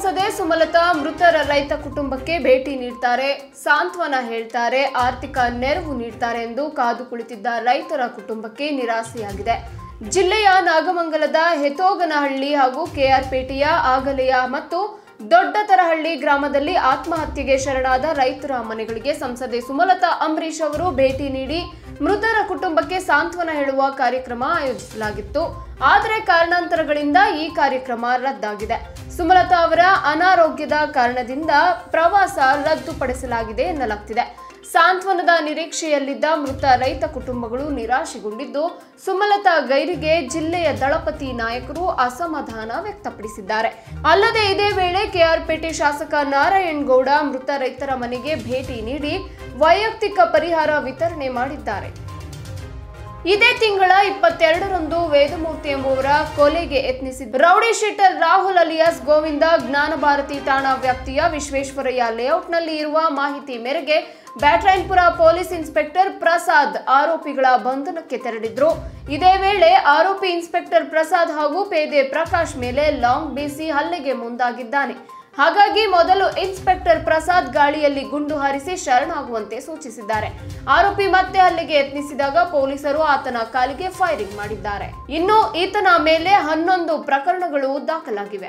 ಸಂಸದೆ ಸುಮಲತಾ ಮೃತರ ರೈತ ಕುಟುಂಬಕ್ಕೆ ಭೇಟಿ ನೀಡ್ತಾರೆ ಸಾಂತ್ವನ ಹೇಳ್ತಾರೆ ಆರ್ಥಿಕ ನೆರವು ನೀಡ್ತಾರೆ ಎಂದು ಕಾದು ಕುಳಿತಿದ್ದ ರೈತರ ಕುಟುಂಬಕ್ಕೆ ನಿರಾಸೆಯಾಗಿದೆ ಜಿಲ್ಲೆಯ ನಾಗಮಂಗಲದ ಹೆತೋಗನಹಳ್ಳಿ ಹಾಗೂ ಕೆಆರ್ಪೇಟೆಯ ಆಗಲೆಯ ಮತ್ತು ದೊಡ್ಡತರಹಳ್ಳಿ ಗ್ರಾಮದಲ್ಲಿ ಆತ್ಮಹತ್ಯೆಗೆ ಶರಣಾದ ರೈತರ ಮನೆಗಳಿಗೆ ಸಂಸದೆ ಸುಮಲತಾ ಅಂಬರೀಶ್ ಅವರು ಭೇಟಿ ನೀಡಿ ಮೃತರ ಕುಟುಂಬಕ್ಕೆ ಸಾಂತ್ವನ ಹೇಳುವ ಕಾರ್ಯಕ್ರಮ ಆಯೋಜಿಸಲಾಗಿತ್ತು ಆದರೆ ಕಾರಣಾಂತರಗಳಿಂದ ಈ ಕಾರ್ಯಕ್ರಮ ರದ್ದಾಗಿದೆ ಸುಮಲತಾ ಅವರ ಅನಾರೋಗ್ಯದ ಕಾರಣದಿಂದ ಪ್ರವಾಸ ರದ್ದುಪಡಿಸಲಾಗಿದೆ ಎನ್ನಲಾಗ್ತಿದೆ ಸಾಂತ್ವನದ ನಿರೀಕ್ಷೆಯಲ್ಲಿದ್ದ ಮೃತ ರೈತ ಕುಟುಂಬಗಳು ನಿರಾಶೆಗೊಂಡಿದ್ದು ಸುಮಲತಾ ಗೈರಿಗೆ ಜಿಲ್ಲೆಯ ದಳಪತಿ ನಾಯಕರು ಅಸಮಾಧಾನ ವ್ಯಕ್ತಪಡಿಸಿದ್ದಾರೆ ಅಲ್ಲದೆ ಇದೇ ವೇಳೆ ಕೆಆರ್ಪೇಟೆ ಶಾಸಕ ನಾರಾಯಣ್ ಗೌಡ ಮೃತ ರೈತರ ಮನೆಗೆ ಭೇಟಿ ನೀಡಿ ವೈಯಕ್ತಿಕ ಪರಿಹಾರ ವಿತರಣೆ ಮಾಡಿದ್ದಾರೆ ಇದೇ ತಿಂಗಳ ಇಪ್ಪತ್ತೆರಡರಂದು ವೇದಮೂರ್ತಿ ಎಂಬುವರ ಕೊಲೆಗೆ ಯತ್ನಿಸಿದ್ದ rowdy sheeter Rahul alias Govinda Jnana Bharathi ಠಾಣಾ ವ್ಯಾಪ್ತಿಯ ವಿಶ್ವೇಶ್ವರಯ್ಯ ಲೇಔಟ್ನಲ್ಲಿ ಇರುವ ಮಾಹಿತಿ ಮೇರೆಗೆ ಬ್ಯಾಟ್ರಾಯನ್ಪುರ ಪೊಲೀಸ್ ಇನ್ಸ್ಪೆಕ್ಟರ್ ಪ್ರಸಾದ್ ಆರೋಪಿಗಳ ಬಂಧನಕ್ಕೆ ತೆರಳಿದ್ರು ಇದೇ ವೇಳೆ ಆರೋಪಿ ಇನ್ಸ್ಪೆಕ್ಟರ್ ಪ್ರಸಾದ್ ಹಾಗೂ ಪೇದೆ ಪ್ರಕಾಶ್ ಮೇಲೆ ಲಾಂಗ್ ಬೀಸಿ ಹಲ್ಲೆಗೆ ಮುಂದಾಗಿದ್ದಾನೆ ಹಾಗಾಗಿ ಮೊದಲು ಇನ್ಸ್ಪೆಕ್ಟರ್ ಪ್ರಸಾದ್ ಗಾಳಿಯಲ್ಲಿ ಗುಂಡು ಹಾರಿಸಿ ಶರಣಾಗುವಂತೆ ಸೂಚಿಸಿದ್ದಾರೆ ಆರೋಪಿ ಮತ್ತೆ ಹಲ್ಲೆಗೆ ಯತ್ನಿಸಿದಾಗ ಪೊಲೀಸರು ಆತನ ಕಾಲಿಗೆ ಫೈರಿಂಗ್ ಮಾಡಿದ್ದಾರೆ ಇನ್ನು ಈತನ ಮೇಲೆ ಹನ್ನೊಂದು ಪ್ರಕರಣಗಳು ದಾಖಲಾಗಿವೆ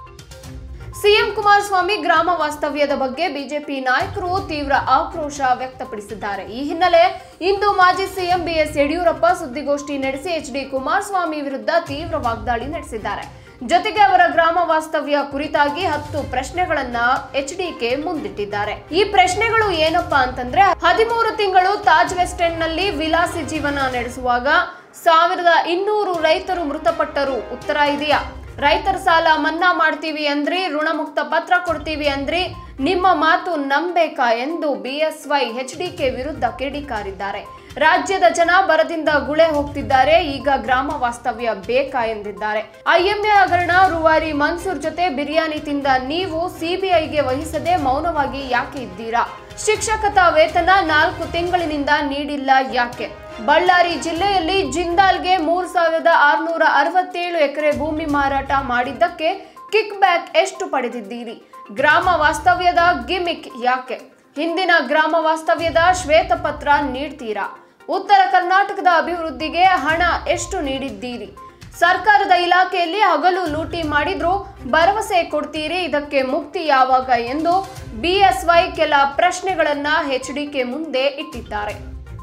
ಸಿಎಂ ಕುಮಾರಸ್ವಾಮಿ ಗ್ರಾಮ ವಾಸ್ತವ್ಯದ ಬಗ್ಗೆ ಬಿಜೆಪಿ ನಾಯಕರು ತೀವ್ರ ಆಕ್ರೋಶ ವ್ಯಕ್ತಪಡಿಸಿದ್ದಾರೆ ಈ ಹಿನ್ನೆಲೆ ಇಂದು ಮಾಜಿ ಸಿಎಂ ಬಿಎಸ್ ಯಡಿಯೂರಪ್ಪ ಸುದ್ದಿಗೋಷ್ಠಿ ನಡೆಸಿ ಎಚ್ ಡಿ ಕುಮಾರಸ್ವಾಮಿ ವಿರುದ್ಧ ತೀವ್ರ ವಾಗ್ದಾಳಿ ನಡೆಸಿದ್ದಾರೆ ಜೊತೆಗೆ ಅವರ ಗ್ರಾಮ ವಾಸ್ತವ್ಯ ಕುರಿತಾಗಿ ಹತ್ತು ಪ್ರಶ್ನೆಗಳನ್ನ ಎಚ್ಡಿಕೆ ಮುಂದಿಟ್ಟಿದ್ದಾರೆ ಈ ಪ್ರಶ್ನೆಗಳು ಏನಪ್ಪಾ ಅಂತಂದ್ರೆ ಹದಿಮೂರು ತಿಂಗಳು ತಾಜ್ ವೆಸ್ಟ್ ಎಂಡ್ ನಲ್ಲಿ ವಿಲಾಸಿ ಜೀವನ ನಡೆಸುವಾಗ ಸಾವಿರದ ಇನ್ನೂರು ರೈತರು ಮೃತಪಟ್ಟರು ಉತ್ತರ ಇದೆಯಾ ರೈತರ ಸಾಲ ಮನ್ನಾ ಮಾಡ್ತೀವಿ ಅಂದ್ರಿ ಋಣಮುಕ್ತ ಪತ್ರ ಕೊಡ್ತೀವಿ ಅಂದ್ರಿ ನಿಮ್ಮ ಮಾತು ನಂಬೇಕಾ ಎಂದು ಬಿಎಸ್ವೈ ಎಚ್ಡಿಕೆ ವಿರುದ್ಧ ಕಿಡಿಕಾರಿದ್ದಾರೆ ರಾಜ್ಯದ ಜನ ಬರದಿಂದ ಗುಳೆ ಹೋಗ್ತಿದ್ದಾರೆ ಈಗ ಗ್ರಾಮ ವಾಸ್ತವ್ಯ ಬೇಕಾ ಎಂದಿದ್ದಾರೆ ಐಎಂಎ ಹಗರಣ ರೂವಾರಿ ಮನ್ಸೂರ್ ಜೊತೆ ಬಿರಿಯಾನಿ ತಿಂದ ನೀವು ಸಿಬಿಐಗೆ ವಹಿಸದೆ ಮೌನವಾಗಿ ಯಾಕೆ ಇದ್ದೀರಾ ಶಿಕ್ಷಕತ ವೇತನ ನಾಲ್ಕು ತಿಂಗಳಿನಿಂದ ನೀಡಿಲ್ಲ ಯಾಕೆ ಬಳ್ಳಾರಿ ಜಿಲ್ಲೆಯಲ್ಲಿ ಜಿಂದಾಲ್ಗೆ ಮೂರ್ ಸಾವಿರದ ಆರುನೂರ ಅರವತ್ತೇಳು ಎಕರೆ ಭೂಮಿ ಮಾರಾಟ ಮಾಡಿದ್ದಕ್ಕೆ ಕಿಕ್ ಬ್ಯಾಕ್ ಎಷ್ಟು ಪಡೆದಿದ್ದೀರಿ ಗ್ರಾಮ ವಾಸ್ತವ್ಯದ ಗಿಮಿಕ್ ಯಾಕೆ ಹಿಂದಿನ ಗ್ರಾಮ ವಾಸ್ತವ್ಯದ ಶ್ವೇತಪತ್ರ ನೀಡ್ತೀರಾ ಉತ್ತರ ಕರ್ನಾಟಕದ ಅಭಿವೃದ್ಧಿಗೆ ಹಣ ಎಷ್ಟು ನೀಡಿದ್ದೀರಿ ಸರ್ಕಾರದ ಇಲಾಖೆಯಲ್ಲಿ ಹಗಲು ಲೂಟಿ ಮಾಡಿದ್ರು ಭರವಸೆ ಕೊಡ್ತೀರಿ ಇದಕ್ಕೆ ಮುಕ್ತಿ ಯಾವಾಗ ಎಂದು ಬಿಎಸ್ವೈ ಕೆಲ ಪ್ರಶ್ನೆಗಳನ್ನ ಎಚ್ಡಿಕೆ ಮುಂದೆ ಇಟ್ಟಿದ್ದಾರೆ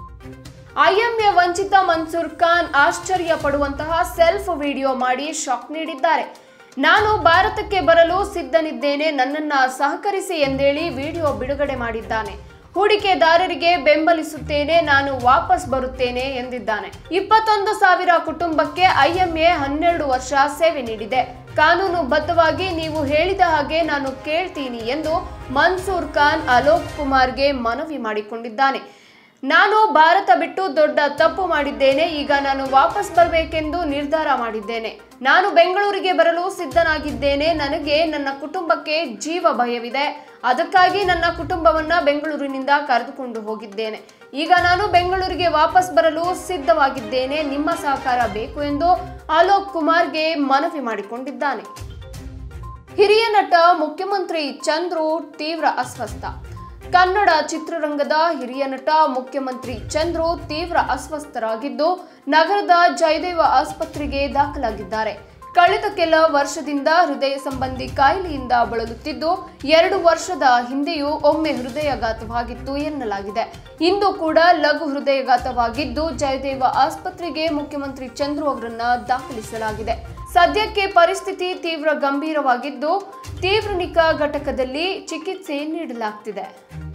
ಐಎಂಎ ವಂಚಿತ ಮನ್ಸೂರ್ ಖಾನ್ ಆಶ್ಚರ್ಯ ಪಡುವಂತಹ ಸೆಲ್ಫ್ ವಿಡಿಯೋ ಮಾಡಿ ಶಾಕ್ ನೀಡಿದ್ದಾರೆ ನಾನು ಭಾರತಕ್ಕೆ ಬರಲು ಸಿದ್ಧನಿದ್ದೇನೆ ನನ್ನನ್ನ ಸಹಕರಿಸಿ ಎಂದೇಳಿ ವಿಡಿಯೋ ಬಿಡುಗಡೆ ಮಾಡಿದ್ದಾನೆ ಹೂಡಿಕೆದಾರರಿಗೆ ಬೆಂಬಲಿಸುತ್ತೇನೆ ನಾನು ವಾಪಸ್ ಬರುತ್ತೇನೆ ಎಂದಿದ್ದಾನೆ ಇಪ್ಪತ್ತೊಂದು ಸಾವಿರ ಕುಟುಂಬಕ್ಕೆ ಐಎಂಎ ಹನ್ನೆರಡು ವರ್ಷ ಸೇವೆ ನೀಡಿದೆ ಕಾನೂನು ಬದ್ಧವಾಗಿ ನೀವು ಹೇಳಿದ ಹಾಗೆ ನಾನು ಕೇಳ್ತೀನಿ ಎಂದು ಮನ್ಸೂರ್ ಖಾನ್ ಅಲೋಕ್ ಕುಮಾರ್ಗೆ ಮನವಿ ಮಾಡಿಕೊಂಡಿದ್ದಾನೆ ನಾನು ಭಾರತ ಬಿಟ್ಟು ದೊಡ್ಡ ತಪ್ಪು ಮಾಡಿದ್ದೇನೆ ಈಗ ನಾನು ವಾಪಸ್ ಬರಬೇಕೆಂದು ನಿರ್ಧಾರ ಮಾಡಿದ್ದೇನೆ ನಾನು ಬೆಂಗಳೂರಿಗೆ ಬರಲು ಸಿದ್ಧನಾಗಿದ್ದೇನೆ ನನಗೆ ನನ್ನ ಕುಟುಂಬಕ್ಕೆ ಜೀವ ಭಯವಿದೆ ಅದಕ್ಕಾಗಿ ನನ್ನ ಕುಟುಂಬವನ್ನ ಬೆಂಗಳೂರಿನಿಂದ ಕರೆದುಕೊಂಡು ಹೋಗಿದ್ದೇನೆ ಈಗ ನಾನು ಬೆಂಗಳೂರಿಗೆ ವಾಪಸ್ ಬರಲು ಸಿದ್ಧವಾಗಿದ್ದೇನೆ ನಿಮ್ಮ ಸಹಕಾರ ಬೇಕು ಎಂದು ಅಲೋಕ್ ಕುಮಾರ್ಗೆ ಮನವಿ ಮಾಡಿಕೊಂಡಿದ್ದಾನೆ ಹಿರಿಯ ನಟ ಮುಖ್ಯಮಂತ್ರಿ ಚಂದ್ರು ತೀವ್ರ ಅಸ್ವಸ್ಥ ಕನ್ನಡ ಚಿತ್ರರಂಗದ ಹಿರಿಯ ನಟ ಮುಖ್ಯಮಂತ್ರಿ ಚಂದ್ರು ತೀವ್ರ ಅಸ್ವಸ್ಥರಾಗಿದ್ದು ನಗರದ ಜಯದೇವ ಆಸ್ಪತ್ರೆಗೆ ದಾಖಲಾಗಿದ್ದಾರೆ ಕಳೆದ ಕೆಲ ವರ್ಷದಿಂದ ಹೃದಯ ಸಂಬಂಧಿ ಕಾಯಿಲೆಯಿಂದ ಬಳಲುತ್ತಿದ್ದು ಎರಡು ವರ್ಷದ ಹಿಂದೆಯೂ ಒಮ್ಮೆ ಹೃದಯಘಾತವಾಗಿತ್ತು ಎನ್ನಲಾಗಿದೆ ಇಂದು ಕೂಡ ಲಘು ಹೃದಯಘಾತವಾಗಿದ್ದು ಜಯದೇವ ಆಸ್ಪತ್ರೆಗೆ ಮುಖ್ಯಮಂತ್ರಿ ಚಂದ್ರು ಅವರನ್ನ ದಾಖಲಿಸಲಾಗಿದೆ ಸದ್ಯಕ್ಕೆ ಪರಿಸ್ಥಿತಿ ತೀವ್ರ ಗಂಭೀರವಾಗಿದ್ದು ತೀವ್ರ ನಿಗಾ ಘಟಕದಲ್ಲಿ ಚಿಕಿತ್ಸೆ ನೀಡಲಾಗ್ತಿದೆ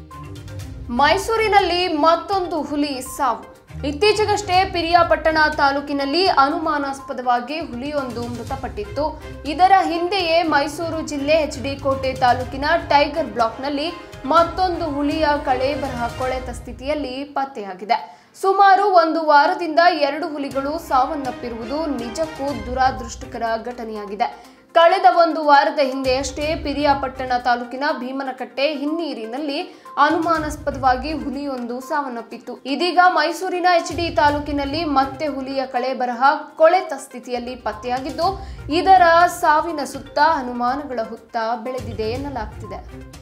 ಮೈಸೂರಿನಲ್ಲಿ ಮತ್ತೊಂದು ಹುಲಿ ಸಾವು ಇತ್ತೀಚೆಗಷ್ಟೇ ಪಿರಿಯಾಪಟ್ಟಣ ತಾಲೂಕಿನಲ್ಲಿ ಅನುಮಾನಾಸ್ಪದವಾಗಿ ಹುಲಿಯೊಂದು ಮೃತಪಟ್ಟಿತ್ತು ಇದರ ಹಿಂದೆಯೇ ಮೈಸೂರು ಜಿಲ್ಲೆ ಎಚ್ಡಿ ಕೋಟೆ ತಾಲೂಕಿನ ಟೈಗರ್ ಬ್ಲಾಕ್ನಲ್ಲಿ ಮತ್ತೊಂದು ಹುಲಿಯ ಕಳೇಬರಹ ಕೊಳೆತ ಸ್ಥಿತಿಯಲ್ಲಿ ಪತ್ತೆಯಾಗಿದೆ ಸುಮಾರು ಒಂದು ವಾರದಿಂದ ಎರಡು ಹುಲಿಗಳು ಸಾವನ್ನಪ್ಪಿರುವುದು ನಿಜಕ್ಕೂ ದುರಾದೃಷ್ಟಕರ ಘಟನೆಯಾಗಿದೆ ಕಳೆದ ಒಂದು ವಾರದ ಹಿಂದೆಯಷ್ಟೇ ಪಿರಿಯಾಪಟ್ಟಣ ತಾಲೂಕಿನ ಭೀಮನಕಟ್ಟೆ ಹಿನ್ನೀರಿನಲ್ಲಿ ಅನುಮಾನಾಸ್ಪದವಾಗಿ ಹುಲಿಯೊಂದು ಸಾವನ್ನಪ್ಪಿತ್ತು ಇದೀಗ ಮೈಸೂರಿನ ಎಚ್ಡಿ ತಾಲೂಕಿನಲ್ಲಿ ಮತ್ತೆ ಹುಲಿಯ ಕಳೆ ಬರಹ ಕೊಳೆತ ಸ್ಥಿತಿಯಲ್ಲಿ ಪತ್ತೆಯಾಗಿದ್ದು ಇದರ ಸಾವಿನ ಸುತ್ತ ಅನುಮಾನಗಳ ಹುತ್ತ ಬೆಳೆದಿದೆ ಎನ್ನಲಾಗ್ತಿದೆ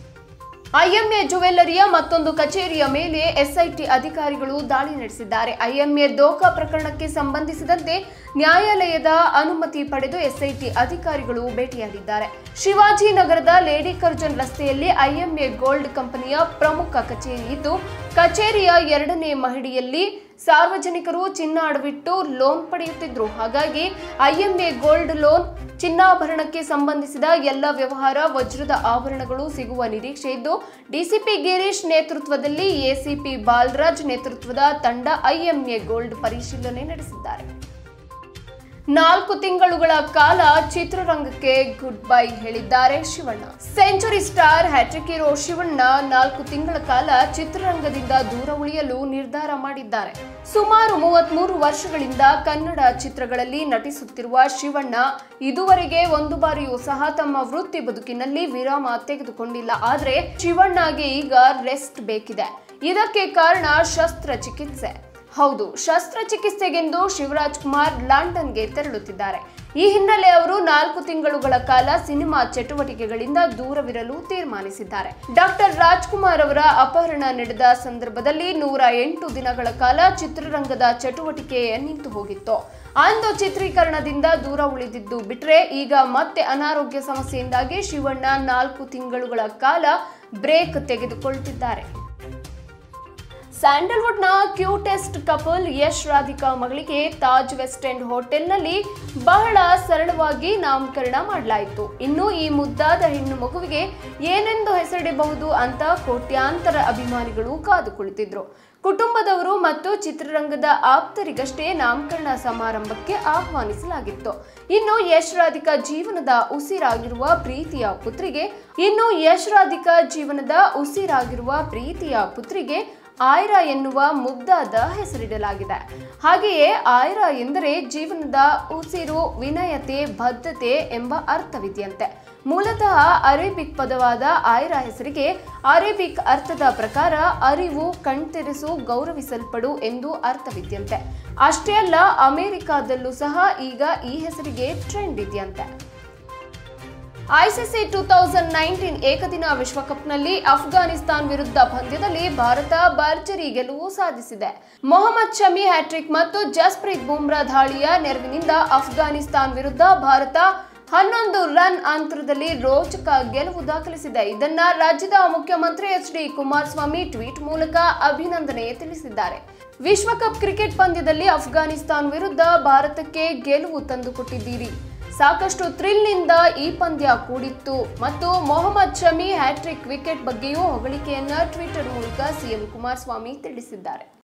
ಐಎಂಎ ಜುವೆಲ್ಲರಿಯ ಮತ್ತೊಂದು ಕಚೇರಿಯ ಮೇಲೆ ಎಸ್ಐಟಿ ಅಧಿಕಾರಿಗಳು ದಾಳಿ ನಡೆಸಿದ್ದಾರೆ ಐಎಂಎ ದೋಖಾ ಪ್ರಕರಣಕ್ಕೆ ಸಂಬಂಧಿಸಿದಂತೆ ನ್ಯಾಯಾಲಯದ ಅನುಮತಿ ಪಡೆದು ಎಸ್ಐಟಿ ಅಧಿಕಾರಿಗಳು ಭೇಟಿಯಾಗಿದ್ದಾರೆ ಶಿವಾಜಿನಗರದ ಲೇಡಿ ಕರ್ಜನ್ ರಸ್ತೆಯಲ್ಲಿ ಐಎಂಎ ಗೋಲ್ಡ್ ಕಂಪನಿಯ ಪ್ರಮುಖ ಕಚೇರಿ ಇದ್ದು ಕಚೇರಿಯ ಎರಡನೇ ಮಹಡಿಯಲ್ಲಿ ಸಾರ್ವಜನಿಕರು ಚಿನ್ನ ಅಡವಿಟ್ಟು ಲೋನ್ ಪಡೆಯುತ್ತಿದ್ರು ಹಾಗಾಗಿ ಐಎಂಎ ಗೋಲ್ಡ್ ಲೋನ್ ಚಿನ್ನಾಭರಣಕ್ಕೆ ಸಂಬಂಧಿಸಿದ ಎಲ್ಲ ವ್ಯವಹಾರ ವಜ್ರದ ಆಭರಣಗಳು ಸಿಗುವ ನಿರೀಕ್ಷೆ ಇದ್ದು ಡಿಸಿಪಿ ಗಿರೀಶ್ ನೇತೃತ್ವದಲ್ಲಿ ಎಸಿಪಿ ಬಾಲರಾಜ್ ನೇತೃತ್ವದ ತಂಡ ಐಎಂಎ ಗೋಲ್ಡ್ ಪರಿಶೀಲನೆ ನಡೆಸಿದ್ದಾರೆ ನಾಲ್ಕು ತಿಂಗಳುಗಳ ಕಾಲ ಚಿತ್ರರಂಗಕ್ಕೆ ಗುಡ್ ಬೈ ಹೇಳಿದ್ದಾರೆ Shivanna century star hattrick hero Shivanna ನಾಲ್ಕು ತಿಂಗಳ ಕಾಲ ಚಿತ್ರರಂಗದಿಂದ ದೂರ ಉಳಿಯಲು ನಿರ್ಧಾರ ಮಾಡಿದ್ದಾರೆ ಸುಮಾರು ಮೂವತ್ಮೂರು ವರ್ಷಗಳಿಂದ ಕನ್ನಡ ಚಿತ್ರಗಳಲ್ಲಿ ನಟಿಸುತ್ತಿರುವ ಶಿವಣ್ಣ ಇದುವರೆಗೆ ಒಂದು ಬಾರಿಯೂ ಸಹ ತಮ್ಮ ವೃತ್ತಿ ಬದುಕಿನಲ್ಲಿ ವಿರಾಮ ತೆಗೆದುಕೊಂಡಿಲ್ಲ ಆದರೆ ಶಿವಣ್ಣಗೆ ಈಗ ರೆಸ್ಟ್ ಬೇಕಿದೆ ಇದಕ್ಕೆ ಕಾರಣ ಶಸ್ತ್ರಚಿಕಿತ್ಸೆ ಹೌದು ಶಸ್ತ್ರಚಿಕಿತ್ಸೆಗೆಂದು ಶಿವರಾಜ್ ಕುಮಾರ್ ಲಂಡನ್ಗೆ ತೆರಳುತ್ತಿದ್ದಾರೆ ಈ ಹಿನ್ನೆಲೆ ಅವರು ನಾಲ್ಕು ತಿಂಗಳುಗಳ ಕಾಲ ಸಿನಿಮಾ ಚಟುವಟಿಕೆಗಳಿಂದ ದೂರವಿರಲು ತೀರ್ಮಾನಿಸಿದ್ದಾರೆ ಡಾಕ್ಟರ್ ರಾಜ್ಕುಮಾರ್ ಅವರ ಅಪಹರಣ ನಡೆದ ಸಂದರ್ಭದಲ್ಲಿ ನೂರ ಎಂಟು ದಿನಗಳ ಕಾಲ ಚಿತ್ರರಂಗದ ಚಟುವಟಿಕೆ ನಿಂತು ಹೋಗಿತ್ತು ಅಂದು ಚಿತ್ರೀಕರಣದಿಂದ ದೂರ ಉಳಿದಿದ್ದು ಬಿಟ್ರೆ ಈಗ ಮತ್ತೆ ಅನಾರೋಗ್ಯ ಸಮಸ್ಯೆಯಿಂದಾಗಿ ಶಿವಣ್ಣ ನಾಲ್ಕು ತಿಂಗಳುಗಳ ಕಾಲ ಬ್ರೇಕ್ ತೆಗೆದುಕೊಳ್ತಿದ್ದಾರೆ ಸ್ಯಾಂಡಲ್ವುಡ್ನ ಕ್ಯೂಟೆಸ್ಟ್ ಕಪಲ್ ಯಶ್ ರಾಧಿಕಾ ಮಗಳಿಗೆ ತಾಜ್ ವೆಸ್ಟ್ ಎಂಡ್ ಹೋಟೆಲ್ನಲ್ಲಿ ಬಹಳ ಸರಳವಾಗಿ ನಾಮಕರಣ ಮಾಡಲಾಯಿತು ಇನ್ನು ಈ ಮುದ್ದಾದ ಹೆಣ್ಣು ಮಗುವಿಗೆ ಏನೆಂದು ಹೆಸರಿಡಬಹುದು ಅಂತ ಕೋಟ್ಯಾಂತರ ಅಭಿಮಾನಿಗಳು ಕಾದು ಕುಳಿತಿದ್ರು ಕುಟುಂಬದವರು ಮತ್ತು ಚಿತ್ರರಂಗದ ಆಪ್ತರಿಗಷ್ಟೇ ನಾಮಕರಣ ಸಮಾರಂಭಕ್ಕೆ ಆಹ್ವಾನಿಸಲಾಗಿತ್ತು ಇನ್ನು ಯಶ್ ರಾಧಿಕಾ ಜೀವನದ ಉಸಿರಾಗಿರುವ ಪ್ರೀತಿಯ ಪುತ್ರಿಗೆ ಇನ್ನು ಯಶ್ ರಾಧಿಕಾ ಜೀವನದ ಉಸಿರಾಗಿರುವ ಪ್ರೀತಿಯ ಪುತ್ರಿಗೆ ಆಯ್ರಾ ಎನ್ನುವ ಮುದ್ದಾದ ಹೆಸರಿಡಲಾಗಿದೆ ಹಾಗೆಯೇ ಆಯ್ರಾ ಎಂದರೆ ಜೀವನದ ಉಸಿರು ವಿನಯತೆ ಬದ್ಧತೆ ಎಂಬ ಅರ್ಥವಿದೆಯಂತೆ ಮೂಲತಃ ಅರೇಬಿಕ್ ಪದವಾದ ಆಯ್ರಾ ಹೆಸರಿಗೆ ಅರೇಬಿಕ್ ಅರ್ಥದ ಪ್ರಕಾರ ಅರಿವು ಕಣ್ತೆರೆಸು ಗೌರವಿಸಲ್ಪಡು ಎಂದು ಅರ್ಥವಿದೆಯಂತೆ ಅಷ್ಟೇ ಅಲ್ಲ ಅಮೆರಿಕಾದಲ್ಲೂ ಸಹ ಈಗ ಈ ಹೆಸರಿಗೆ ಟ್ರೆಂಡ್ ಇದೆಯಂತೆ ಐಸಿಸಿ ಟೂ ತೌಸಂಡ್ ನೈನ್ಟೀನ್ ಏಕದಿನ ವಿಶ್ವಕಪ್ನಲ್ಲಿ ಅಫ್ಘಾನಿಸ್ತಾನ್ ವಿರುದ್ಧ ಪಂದ್ಯದಲ್ಲಿ ಭಾರತ ಭರ್ಜರಿ ಗೆಲುವು ಸಾಧಿಸಿದೆ ಮೊಹಮ್ಮದ್ ಶಮಿ ಹ್ಯಾಟ್ರಿಕ್ ಮತ್ತು ಜಸ್ಪ್ರೀತ್ ಬುಮ್ರಾ ದಾಳಿಯ ನೆರವಿನಿಂದ ಅಫ್ಘಾನಿಸ್ತಾನ್ ವಿರುದ್ಧ ಭಾರತ ಹನ್ನೊಂದು ರನ್ ಅಂತರದಲ್ಲಿ ರೋಚಕ ಗೆಲುವು ದಾಖಲಿಸಿದೆ ಇದನ್ನ ರಾಜ್ಯದ ಮುಖ್ಯಮಂತ್ರಿ ಎಚ್ ಡಿ ಕುಮಾರಸ್ವಾಮಿ ಟ್ವೀಟ್ ಮೂಲಕ ಅಭಿನಂದನೆ ತಿಳಿಸಿದ್ದಾರೆ ವಿಶ್ವಕಪ್ ಕ್ರಿಕೆಟ್ ಪಂದ್ಯದಲ್ಲಿ ಅಫ್ಘಾನಿಸ್ತಾನ್ ವಿರುದ್ಧ ಭಾರತಕ್ಕೆ ಗೆಲುವು ತಂದುಕೊಟ್ಟಿದ್ದೀರಿ ಸಾಕಷ್ಟು ಥ್ರಿಲ್ನಿಂದ ಈ ಪಂದ್ಯ ಕೂಡಿತ್ತು ಮತ್ತು ಮೊಹಮ್ಮದ್ ಶಮಿ ಹ್ಯಾಟ್ರಿಕ್ ವಿಕೆಟ್ ಬಗ್ಗೆಯೂ ಹೊಗಳಿಕೆಯನ್ನ ಟ್ವಿಟರ್ ಮೂಲಕ ಸಿಎಂ ಕುಮಾರಸ್ವಾಮಿ ತಿಳಿಸಿದ್ದಾರೆ